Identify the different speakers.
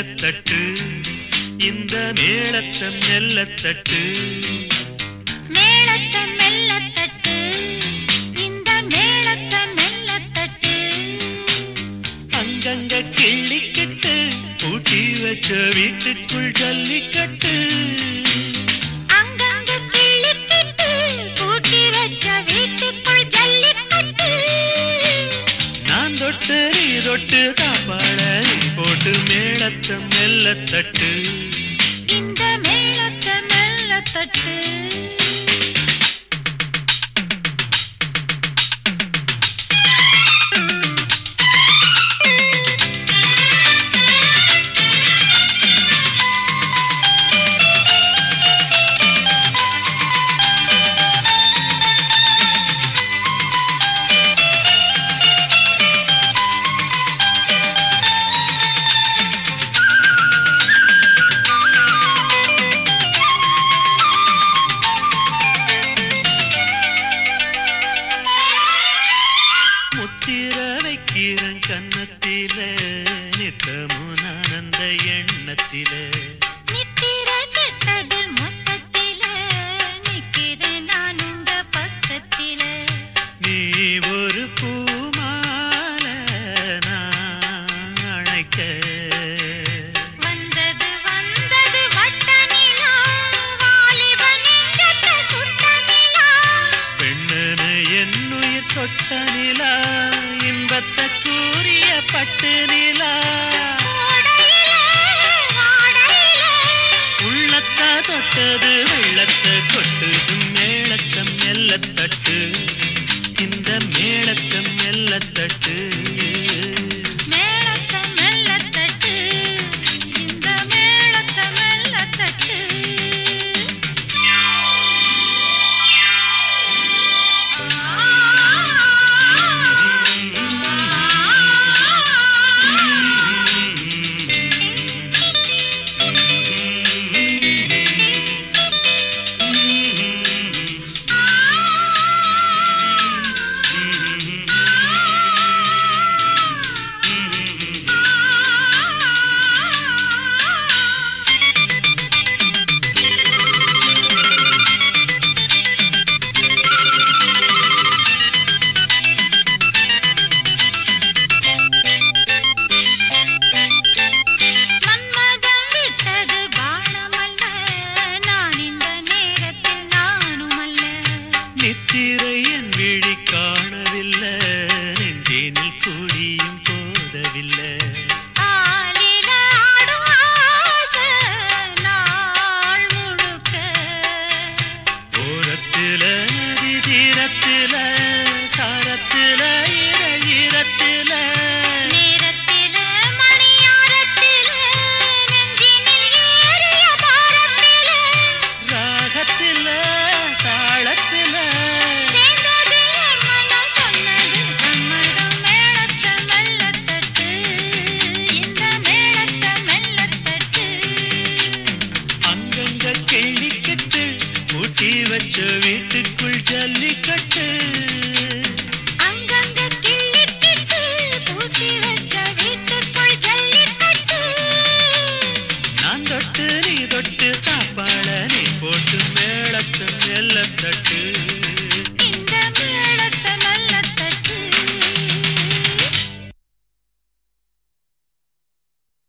Speaker 1: மெல்லத்தட்டு இந்த மேளத்தை மெல்லத்தட்டு
Speaker 2: மேளத்தை மெல்லத் தட்டு இந்த மேளத்தை மெல்லத் தட்டு
Speaker 1: அங்கங்க கிள்ளிக்கிட்டு பூட்டி வச்ச வீட்டுக்குள் ஜல்லிக்கட்டு
Speaker 2: அங்கங்க கிள்ளிக்கிட்டு பூட்டி வச்ச வீட்டுக்குள் ஜல்லிக்கட்டு
Speaker 1: நான் தொட்டு நீ தொட்டு காப்பாட நீ போட்டு மேளத்தை மெல்லத்தட்டு
Speaker 2: இந்த மேளத்தை மெல்லத் தட்டு
Speaker 1: முத்திர வைக்கிறேன் கன்னத்தில நித்தமும் நான் அந்த எண்ணத்தில
Speaker 2: நித்திர கெட்டது மொத்தத்தில நிக்கிறேன் நான் உங்க பக்கத்தில
Speaker 1: நீ ஒரு பூமால நான் அணைக்க
Speaker 2: வந்தது வந்தது வட்ட நிலா வாலிப நெஞ்சத்தை சுட்ட நிலா
Speaker 1: பெண்ணன என்னுயிர் தொட்ட நிலா இன்பத்தை கூறிய பட்டு நிலா
Speaker 2: ஓடையிலே வாடையிலே
Speaker 1: உள்ளத்தா தொட்டது வெள்ளத்தை கொட்டுது மேளத்தம் மெல்லத்தட்டு இந்த மேளத்தம் மெல்லத்தட்டு
Speaker 2: மேளத்தை மெல்லத் தட்டு இந்த மேளத்தை மெல்லத் தட்டு மன்மதம் விட்டது பாணமல்ல நான் இந்த நேரத்தில் நானும் அல்ல
Speaker 1: நித்திரை என் விழி காணவில்லை நெஞ்சினில் குழியும் போதவில்லை
Speaker 2: ஆலில ஆடும் ஆசை நாள் முழுக்க
Speaker 1: ஓரத்தில நதி தீரத்தில சாரத்தில ஈரத்தில
Speaker 2: நேரத்தில மணியாரத்தில நெஞ்சினில் ஏறிய பாரத்தில
Speaker 1: ராகத்தில தாளத்தில
Speaker 2: சேர்ந்தது என் மனம் சொன்னது சம்மதம் மேளத்தை மெல்லத்தட்டு இந்த மேளத்தை மெல்லத்தட்டு
Speaker 1: அங்கங்க கிள்ளிக்கிட்டு ஊட்டி வச்ச